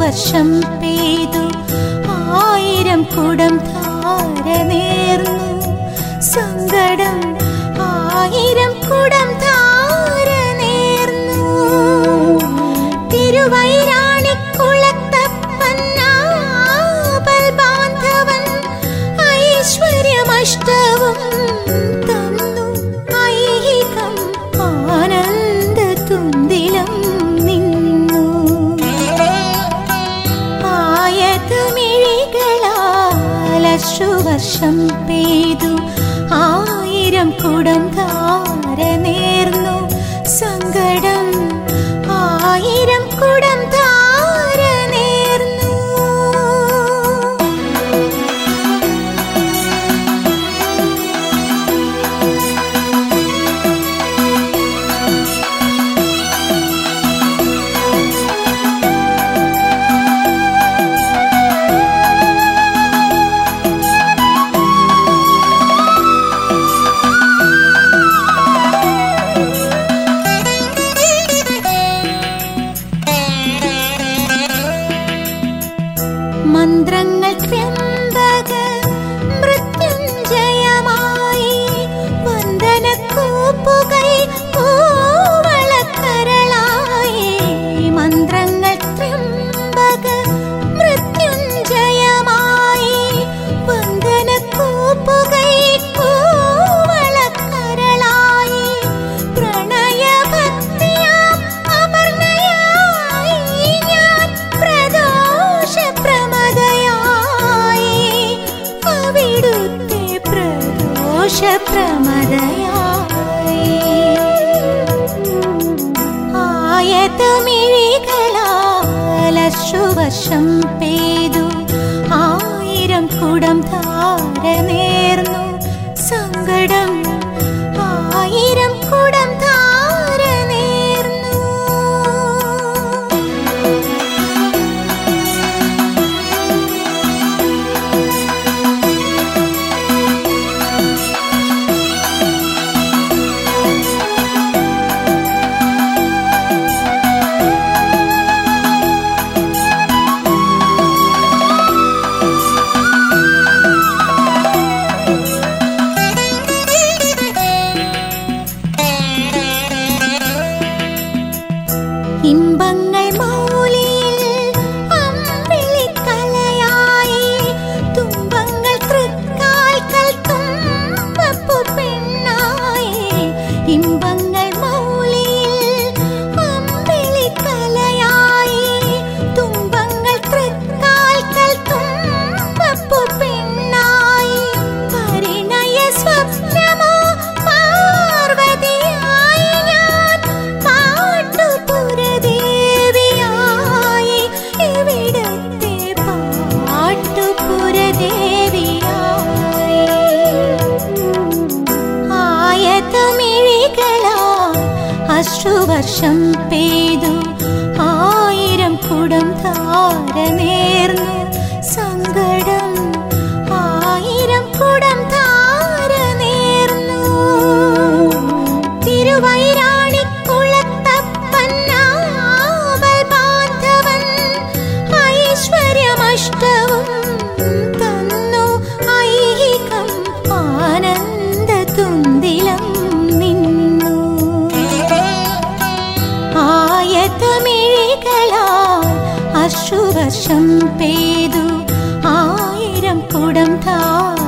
അശ്രുവർഷം പെയ്തു ആയിരം കുടം ധാര നേർന്നു സങ്കടം ആയിരം കുടം ധാര നേർന്നു തിരുവൈരാണിക്കുളത്തപ്പന്നാപൽ ബാന്ധവൻ ഐശ്വര്യമഷ്ടവും തന്നു ഐഹികം ആനന്ദ തുന്തിലം നിന്നു ആയതുമിഴികളാൽ അശ്രുവർഷം പെയ്തു ആയിരം കുടം ധാര നേർന്നു സങ്കടം ആയിരം കുടം ധാര നേർന്നു മന്ത്രങ്ങൾ ത്രയംബക മൃത്യുഞ്ജയമായി വന്ദനക്കൂപ്പുകൈ കൂവളക്കരളായി മന്ത്രങ്ങൾ ത്രയംബക മൃത്യുഞ്ജയമായി വന്ദനക്കൂപ്പുകൈ കൂവളക്കരളായി പ്രണയഭക്തിയാം അപർണയായി ഞാൻ പ്രദോഷപ്രമദയായി അവിടുത്തെ പ്രദോഷപ്രമദയായി ആയതമിഴികളാൽ അശ്രുവർഷം പെയ്തു ആയിരം കുടം ധാര നേർന്നു സങ്കടം ആയിരം കുടം ധാര നേർന്നു ഇമ്പങ്ങൾ മൗലിയിൽ അമ്പിളിക്കലയായി തുമ്പങ്ങൾ തൃക്കാൽക്കൽ തുമ്പപ്പു പെണ്ണായി ഇമ്പങ്ങൾ മൗലിയിൽ അമ്പിളിക്കലയായി തുമ്പങ്ങൾ തൃക്കാൽക്കൽ തുമ്പപ്പു പെണ്ണായി പരിണയ സ്വപ്നമോ പാർവതിയായി ഞാൻ പാട്ടുപുരദേവിയായി ഇവിടത്തെ പാട്ടുപുരദേവിയായി ആയതമിഴികളാ അശ്രുവർഷം പെയ്തു ആയിരം കുടം ധാര നേർന്നു സങ്കടം ആയിരം കുടം ധാര നേർന്നു തിരുവൈരാണിക്കുളത്തപ്പന്നാവൽ ബാന്ധവൻ ഐശ്വര്യമഷ്ടവും തന്നു ഐഹികം ആനന്ദ തുന്തിലം നിന്നു ആയതമിഴികളാൽ അശ്രുവർഷം പെയ്തു ആയിരം കുടം ധാര